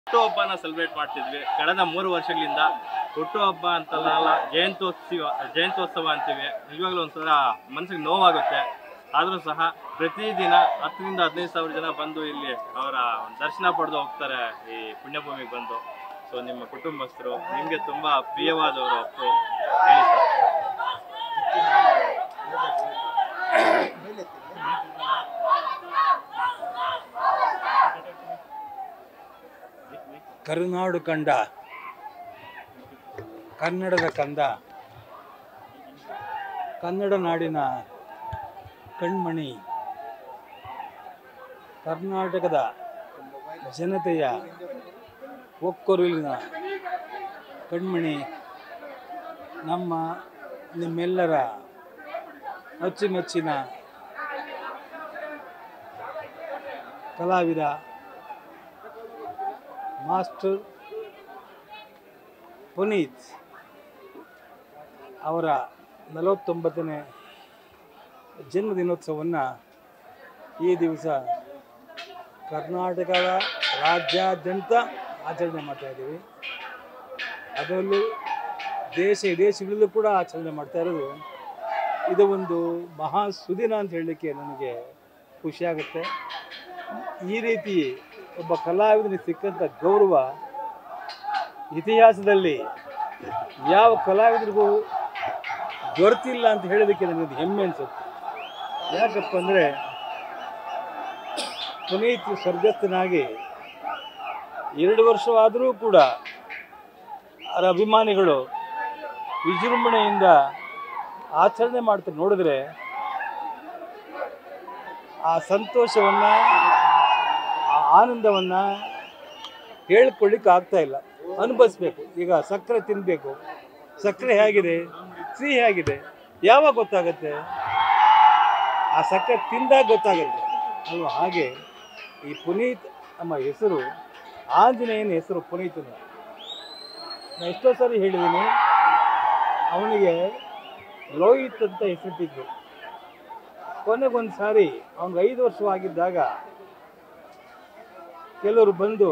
ಹುಟ್ಟುಹಬ್ಬನ celebrate ಮಾಡ್ತಿದ್ವಿ ಕಳೆದ ಮೂರು ವರ್ಷಗಳಿಂದ ಹುಟ್ಟುಹಬ್ಬ ಅಂತಲ್ಲ ಜಯಂತ್ಯೋತ್ಸವ ಜಯಂತ್ಯೋತ್ಸವ ಅಂತೀವಿ ನಿಜವಾಗ್ಲೂ ಒಂಥರ ಮನಸ್ಸಿಗೆ ನೋವಾಗುತ್ತೆ ಆದರೂ ಸಹ ಪ್ರತಿದಿನ ಹತ್ತರಿಂದ ಹದಿನೈದು ಸಾವಿರ ಜನ ಬಂದು ಇಲ್ಲಿ ಅವರ ದರ್ಶನ ಪಡೆದು ಹೋಗ್ತಾರೆ ಈ ಪುಣ್ಯಭೂಮಿಗೆ ಬಂದು ಸೊ ನಿಮ್ಮ ಕುಟುಂಬಸ್ಥರು ನಿಮಗೆ ತುಂಬಾ ಪ್ರಿಯವಾದವರು ಅಪ್ಪು ಹೇಳಿ ಸರ್ ಕರುನಾಡು ಕಂಡ ಕನ್ನಡದ ಕಂದ ಕನ್ನಡ ನಾಡಿನ ಕಣ್ಮಣಿ ಕರ್ನಾಟಕದ ಜನತೆಯ ಒಕ್ಕೊರಲಿನ ಕಣ್ಮಣಿ ನಮ್ಮ ನಿಮ್ಮೆಲ್ಲರ ಅಚ್ಚುಮೆಚ್ಚಿನ ಕಲಾವಿದ ಮಾಸ್ಟರ್ ಪುನೀತ್ ಅವರ ನಲವತ್ತೊಂಬತ್ತನೇ ಜನ್ಮದಿನೋತ್ಸವವನ್ನು ಈ ದಿವಸ ಕರ್ನಾಟಕದ ರಾಜ್ಯಾದ್ಯಂತ ಆಚರಣೆ ಮಾಡ್ತಾ ಇದ್ದೀವಿ ಅದರಲ್ಲೂ ದೇಶ ವಿದೇಶಗಳಲ್ಲೂ ಕೂಡ ಆಚರಣೆ ಮಾಡ್ತಾ ಇರೋದು ಇದು ಒಂದು ಮಹಾ ಸುದಿನ ಅಂತ ಹೇಳಲಿಕ್ಕೆ ನನಗೆ ಖುಷಿಯಾಗುತ್ತೆ ಈ ರೀತಿ ಒಬ್ಬ ಕಲಾವಿದನಿಗೆ ಸಿಕ್ಕಂಥ ಗೌರವ ಇತಿಹಾಸದಲ್ಲಿ ಯಾವ ಕಲಾವಿದರಿಗೂ ದೊರೆತಿಲ್ಲ ಅಂತ ಹೇಳೋದಕ್ಕೆ ನನಗೆ ಹೆಮ್ಮೆ ಅನಿಸುತ್ತೆ ಯಾಕಪ್ಪ ಅಂದರೆ ಪುನೀತ್ ಸ್ವರ್ಗಸ್ಥನಾಗಿ ಎರಡು ವರ್ಷವಾದರೂ ಕೂಡ ಅವರ ಅಭಿಮಾನಿಗಳು ವಿಜೃಂಭಣೆಯಿಂದ ಆಚರಣೆ ಮಾಡ್ತಾ ನೋಡಿದ್ರೆ ಆ ಸಂತೋಷವನ್ನು ಆ ಆನಂದವನ್ನು ಹೇಳ್ಕೊಳ್ಳಿಕ್ಕೆ ಆಗ್ತಾ ಇಲ್ಲ ಅನುಭವಿಸ್ಬೇಕು ಈಗ ಸಕ್ಕರೆ ತಿನ್ನಬೇಕು ಸಕ್ಕರೆ ಹೇಗಿದೆ ಸಿಹಿ ಹೇಗಿದೆ ಯಾವಾಗ ಗೊತ್ತಾಗುತ್ತೆ ಆ ಸಕ್ಕರೆ ತಿಂದಾಗ ಗೊತ್ತಾಗುತ್ತೆ ಅಲ್ವಾ ಹಾಗೆ ಈ ಪುನೀತ್ ನಮ್ಮ ಹೆಸರು ಆಂಜನೇಯನ ಹೆಸರು ಪುನೀತನ ನಾನು ಎಷ್ಟೋ ಸಾರಿ ಹೇಳಿದ್ದೀನಿ ಅವನಿಗೆ ಲೋಹಿತ್ ಅಂತ ಹೆಸರಿಟ್ಟಿದ್ರು ಕೊನೆಗೊಂದು ಸಾರಿ ಅವನಿಗೆ ಐದು ವರ್ಷವಾಗಿದ್ದಾಗ ಕೆಲವರು ಬಂದು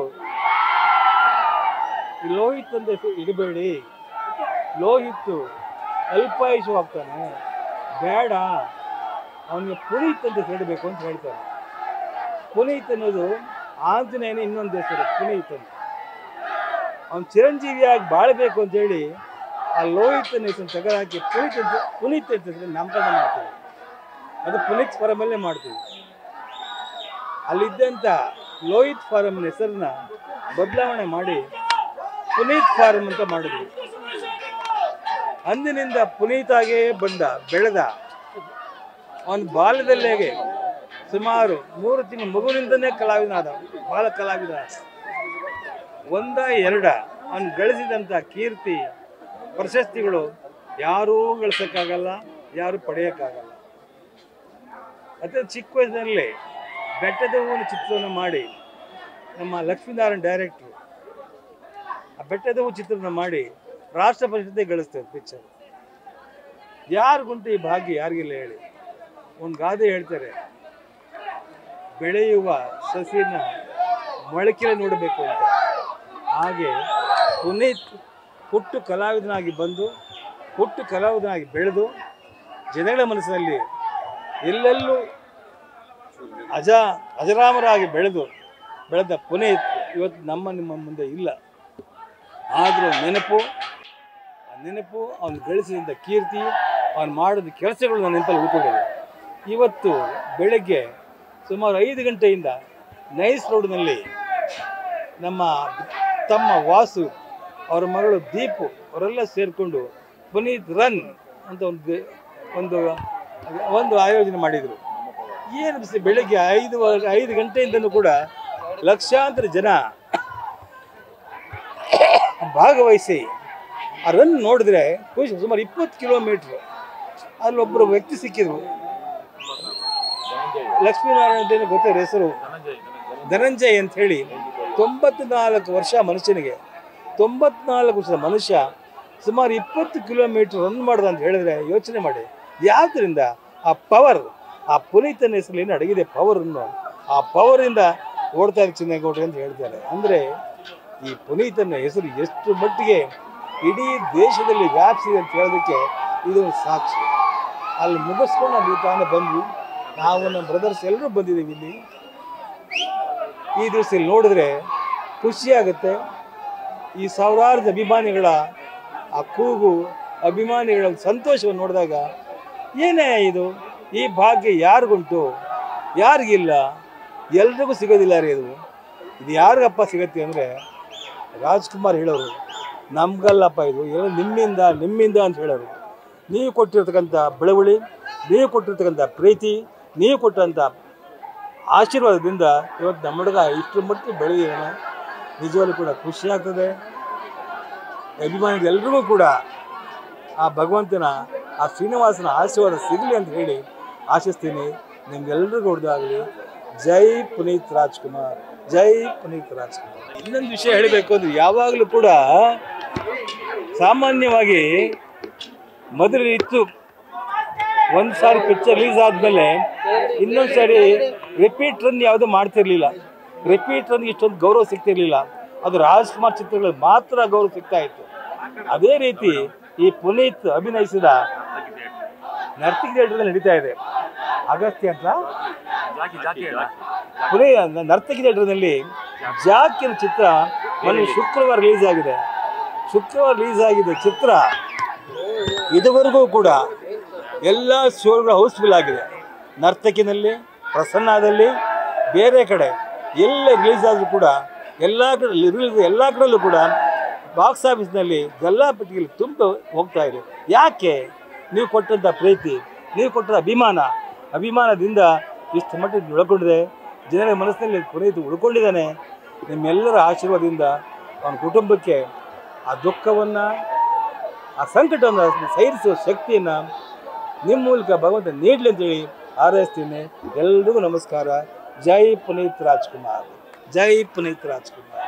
ಈ ಲೋಹಿತ್ ಅಂತ ಹೆಸರು ಇಡಬೇಡಿ ಲೋಹಿತ್ತು ಅಲ್ಪಾಯುಷು ಆಗ್ತಾನೆ ಬೇಡ ಅವನಿಗೆ ಪುನೀತ್ ಅಂತ ಹೇಳಬೇಕು ಅಂತ ಹೇಳ್ತಾರೆ ಪುನೀತ್ ಅನ್ನೋದು ಆಂಜನೇಯನ ಇನ್ನೊಂದು ಹೆಸರು ಪುನೀತ್ ಅಂತ ಅವನು ಚಿರಂಜೀವಿಯಾಗಿ ಬಾಳಬೇಕು ಅಂತೇಳಿ ಆ ಲೋಹಿತನ ಹೆಸರು ತೆಗೆದಾಕಿ ಪುನೀತ್ ಅಂತ ಪುನೀತ್ ಅಂತ ಹೆಸರು ನಾಮಕರಣ ಮಾಡ್ತೀವಿ ಅದು ಪುನೀತ್ ಫಾರಮಲ್ಲೇ ಮಾಡ್ತೀವಿ ಅಲ್ಲಿದ್ದಂಥ ಲೋಹಿತ್ ಫಾರಮ್ನ ಹೆಸರನ್ನ ಬದಲಾವಣೆ ಮಾಡಿ ಪುನೀತ್ ಫಾರಂ ಅಂತ ಮಾಡಿದ್ವಿ ಅಂದಿನಿಂದ ಪುನೀತಾಗೇ ಬಂದ ಬೆಳೆದ ಅವನ ಬಾಲ್ಯದಲ್ಲೇ ಸುಮಾರು ಮೂರು ತಿಂಗಳು ಮಗುವಿನಿಂದನೇ ಕಲಾವಿದನಾದ ಬಾಲ ಕಲಾವಿದ ಒಂದ ಎರಡ ಅವನು ಗಳಿಸಿದಂಥ ಕೀರ್ತಿ ಪ್ರಶಸ್ತಿಗಳು ಯಾರೂ ಗಳಿಸೋಕ್ಕಾಗಲ್ಲ ಯಾರೂ ಪಡೆಯೋಕ್ಕಾಗಲ್ಲ ಅತಿ ಚಿಕ್ಕ ವಯಸ್ಸಿನಲ್ಲಿ ಬೆಟ್ಟದ ಹೂವಿನ ಚಿತ್ರವನ್ನು ಮಾಡಿ ನಮ್ಮ ಲಕ್ಷ್ಮೀನಾರಾಯಣ ಡೈರೆಕ್ಟ್ರು ಆ ಬೆಟ್ಟದ ಹೂ ಚಿತ್ರವನ್ನು ಮಾಡಿ ರಾಷ್ಟ್ರ ಪ್ರಶಸ್ತಿ ಗಳಿಸ್ತೇವೆ ಪಿಕ್ಚರ್ ಯಾರಿಗುಂಟು ಈ ಭಾಗ್ಯ ಯಾರಿಗಿಲ್ಲ ಹೇಳಿ ಒಂದು ಗಾದೆ ಹೇಳ್ತಾರೆ ಬೆಳೆಯುವ ಸಸಿನ ಮೊಳಕೆ ನೋಡಬೇಕು ಅಂತ ಹಾಗೆ ಪುನೀತ್ ಹುಟ್ಟು ಕಲಾವಿದನಾಗಿ ಬಂದು ಹುಟ್ಟು ಕಲಾವಿದನಾಗಿ ಬೆಳೆದು ಜನಗಳ ಮನಸ್ಸಿನಲ್ಲಿ ಎಲ್ಲೆಲ್ಲೂ ಅಜ ಅಜರಾಮರಾಗಿ ಬೆಳೆದು ಬೆಳೆದ ಪುನೀತ್ ಇವತ್ತು ನಮ್ಮ ನಿಮ್ಮ ಮುಂದೆ ಇಲ್ಲ ಆದರೂ ನೆನಪು ಆ ನೆನಪು ಅವನು ಗಳಿಸಿದಂಥ ಕೀರ್ತಿ ಅವನು ಮಾಡಿದ ಕೆಲಸಗಳು ನನ್ನ ನೆನಪಲ್ಲಿ ಉಳ್ಕೊಂಡಿದೆ ಇವತ್ತು ಬೆಳಗ್ಗೆ ಸುಮಾರು ಐದು ಗಂಟೆಯಿಂದ ನೈಸ್ ರೋಡ್ನಲ್ಲಿ ನಮ್ಮ ತಮ್ಮ ವಾಸು ಅವರ ಮಗಳು ದೀಪು ಅವರೆಲ್ಲ ಸೇರಿಕೊಂಡು ಪುನೀತ್ ರನ್ ಅಂತ ಒಂದು ಒಂದು ಒಂದು ಆಯೋಜನೆ ಮಾಡಿದರು ಏನು ಬಿಸಿ ಬೆಳಗ್ಗೆ ಐದು ಐದು ಗಂಟೆಯಿಂದನೂ ಕೂಡ ಲಕ್ಷಾಂತರ ಜನ ಭಾಗವಹಿಸಿ ಆ ರನ್ ನೋಡಿದ್ರೆ ಖುಷಿ ಸುಮಾರು ಇಪ್ಪತ್ತು ಕಿಲೋಮೀಟ್ರ್ ಅಲ್ಲೊಬ್ಬರು ವ್ಯಕ್ತಿ ಸಿಕ್ಕಿದ್ರು ಲಕ್ಷ್ಮೀನಾರಾಯಣ ಅಂತ ಗೊತ್ತಿರೋ ಹೆಸರು ಧನಂಜಯ್ ಅಂತ ಹೇಳಿ ತೊಂಬತ್ನಾಲ್ಕು ವರ್ಷ ಮನುಷ್ಯನಿಗೆ ತೊಂಬತ್ನಾಲ್ಕು ವರ್ಷದ ಮನುಷ್ಯ ಸುಮಾರು ಇಪ್ಪತ್ತು ಕಿಲೋಮೀಟರ್ ರನ್ ಮಾಡ್ದ ಅಂತ ಹೇಳಿದ್ರೆ ಯೋಚನೆ ಮಾಡಿ ಯಾವುದರಿಂದ ಆ ಪವರ್ ಆ ಪುನೀತನ ಹೆಸರಲ್ಲಿ ಏನು ಅಡಗಿದೆ ಪವರನ್ನು ಆ ಪವರಿಂದ ಓಡ್ತಾ ಇದ್ದ ಚಿನ್ನೇಗೌಡ್ರಿ ಅಂತ ಹೇಳ್ತಾರೆ ಅಂದರೆ ಈ ಪುನೀತನ ಹೆಸರು ಎಷ್ಟು ಮಟ್ಟಿಗೆ ಇಡೀ ದೇಶದಲ್ಲಿ ವ್ಯಾಪಿಸಿದೆ ಅಂತ ಹೇಳೋದಕ್ಕೆ ಇದು ಒಂದು ಸಾಕ್ಷಿ ಅಲ್ಲಿ ಮುಗಿಸ್ಕೊಂಡು ನಾವು ತಾನೇ ಬಂದ್ವಿ ನಾವು ನಮ್ಮ ಬ್ರದರ್ಸ್ ಎಲ್ಲರೂ ಬಂದಿದ್ದೀವಿ ಇಲ್ಲಿ ಈ ದಿವಸ ಇಲ್ಲಿ ನೋಡಿದ್ರೆ ಖುಷಿ ಆಗುತ್ತೆ ಈ ಸಾವಿರಾರು ಅಭಿಮಾನಿಗಳ ಆ ಕೂಗು ಅಭಿಮಾನಿಗಳ ಸಂತೋಷವನ್ನು ನೋಡಿದಾಗ ಏನೇ ಇದು ಈ ಭಾಗ್ಯ ಯಾರಿಗುಂಟು ಯಾರಿಗಿಲ್ಲ ಎಲ್ರಿಗೂ ಸಿಗೋದಿಲ್ಲ ರೀ ಇದು ಇದು ಯಾರಿಗಪ್ಪ ಸಿಗತ್ತೆ ಅಂದರೆ ರಾಜ್ಕುಮಾರ್ ಹೇಳೋರು ನಮ್ಗಲ್ಲಪ್ಪ ಇದು ಏನೋ ನಿಮ್ಮಿಂದ ನಿಮ್ಮಿಂದ ಅಂತ ಹೇಳೋರು ನೀವು ಕೊಟ್ಟಿರ್ತಕ್ಕಂಥ ಬೆಳವಳಿ ನೀವು ಕೊಟ್ಟಿರ್ತಕ್ಕಂಥ ಪ್ರೀತಿ ನೀವು ಕೊಟ್ಟಂಥ ಆಶೀರ್ವಾದದಿಂದ ಇವತ್ತು ನಮ್ಮ ಹುಡುಗ ಇಷ್ಟರ ಮಟ್ಟಿಗೆ ಬೆಳೆದಿದ್ದಾನೆ ನಿಜವಾಗ್ಲೂ ಕೂಡ ಖುಷಿ ಆಗ್ತದೆ ಅಭಿಮಾನಿಗಳೆಲ್ರಿಗೂ ಕೂಡ ಆ ಭಗವಂತನ ಆ ಶ್ರೀನಿವಾಸನ ಆಶೀರ್ವಾದ ಸಿಗಲಿ ಅಂತ ಹೇಳಿ ಆಶಿಸ್ತೀನಿ ನಿಮ್ಗೆಲ್ರಿಗೂ ಹೊಡೆದಾಗಲಿ ಜೈ ಪುನೀತ್ ರಾಜ್ಕುಮಾರ್ ಜೈ ಪುನೀತ್ ರಾಜ್ಕುಮಾರ್ ಇನ್ನೊಂದು ವಿಷಯ ಹೇಳಬೇಕು ಅಂದ್ರೆ ಯಾವಾಗಲೂ ಕೂಡ ಸಾಮಾನ್ಯವಾಗಿ ಮೊದಲು ಇತ್ತು ಒಂದು ಸಾರಿ ಪಿಕ್ಚರ್ ರಿಲೀಸ್ ಆದಮೇಲೆ ಇನ್ನೊಂದು ಸಾರಿ ರಿಪೀಟ್ ರನ್ ಯಾವುದು ಮಾಡ್ತಿರ್ಲಿಲ್ಲ ರಿಪೀಟ್ ರನ್ಗೆ ಇಷ್ಟೊಂದು ಗೌರವ ಸಿಗ್ತಿರ್ಲಿಲ್ಲ ಅದು ರಾಜ್ಕುಮಾರ್ ಚಿತ್ರಗಳಿಗೆ ಮಾತ್ರ ಗೌರವ ಸಿಗ್ತಾ ಇತ್ತು ಅದೇ ರೀತಿ ಈ ಪುನೀತ್ ಅಭಿನಯಿಸಿದ ನರ್ತಿಕ ಥಿಯೇಟರ್ ನಡೀತಾ ಇದೆ ಅಗಸ್ತ್ಯ ಅಂತ ಪುನೇ ನರ್ತಕಿ ಥಿಯೇಟರ್ನಲ್ಲಿ ಜಾಕಿನ ಚಿತ್ರ ಮೊನ್ನೆ ಶುಕ್ರವಾರ ರಿಲೀಸ್ ಆಗಿದೆ ಶುಕ್ರವಾರ ರಿಲೀಸ್ ಆಗಿದೆ ಚಿತ್ರ ಇದುವರೆಗೂ ಕೂಡ ಎಲ್ಲ ಶೋಗಳು ಹೌಸ್ಫುಲ್ ಆಗಿದೆ ನರ್ತಕಿನಲ್ಲಿ ಪ್ರಸನ್ನದಲ್ಲಿ ಬೇರೆ ಕಡೆ ಎಲ್ಲ ರಿಲೀಸ್ ಆದರೂ ಕೂಡ ಎಲ್ಲ ಕಡೆ ರಿಲೀಸ್ ಎಲ್ಲ ಕಡೆಯಲ್ಲೂ ಕೂಡ ಬಾಕ್ಸ್ ಆಫೀಸ್ನಲ್ಲಿ ಗಲ್ಲಾಪಟ್ಟಿಯಲ್ಲಿ ತುಂಬ ಹೋಗ್ತಾ ಇದೆ ಯಾಕೆ ನೀವು ಕೊಟ್ಟಂಥ ಪ್ರೀತಿ ನೀವು ಕೊಟ್ಟಂಥ ಅಭಿಮಾನ ಅಭಿಮಾನದಿಂದ ಇಷ್ಟು ಮಟ್ಟಿಗೆ ಉಳ್ಕೊಂಡಿದೆ ಜನರ ಮನಸ್ಸಿನಲ್ಲಿ ಪುನೀತ್ ಉಳ್ಕೊಂಡಿದ್ದಾನೆ ನಿಮ್ಮೆಲ್ಲರ ಆಶೀರ್ವಾದದಿಂದ ಅವನ ಕುಟುಂಬಕ್ಕೆ ಆ ದುಃಖವನ್ನು ಆ ಸಂಕಟವನ್ನು ಸಹಿಸುವ ಶಕ್ತಿಯನ್ನು ನಿಮ್ಮ ಮೂಲಕ ಭಗವಂತ ನೀಡಲಿ ಅಂತೇಳಿ ಹಾರೈಸ್ತೀನಿ ಎಲ್ರಿಗೂ ನಮಸ್ಕಾರ ಜೈ ಪುನೀತ್ ರಾಜ್ಕುಮಾರ್ ಜೈ ಪುನೀತ್ ರಾಜ್ಕುಮಾರ್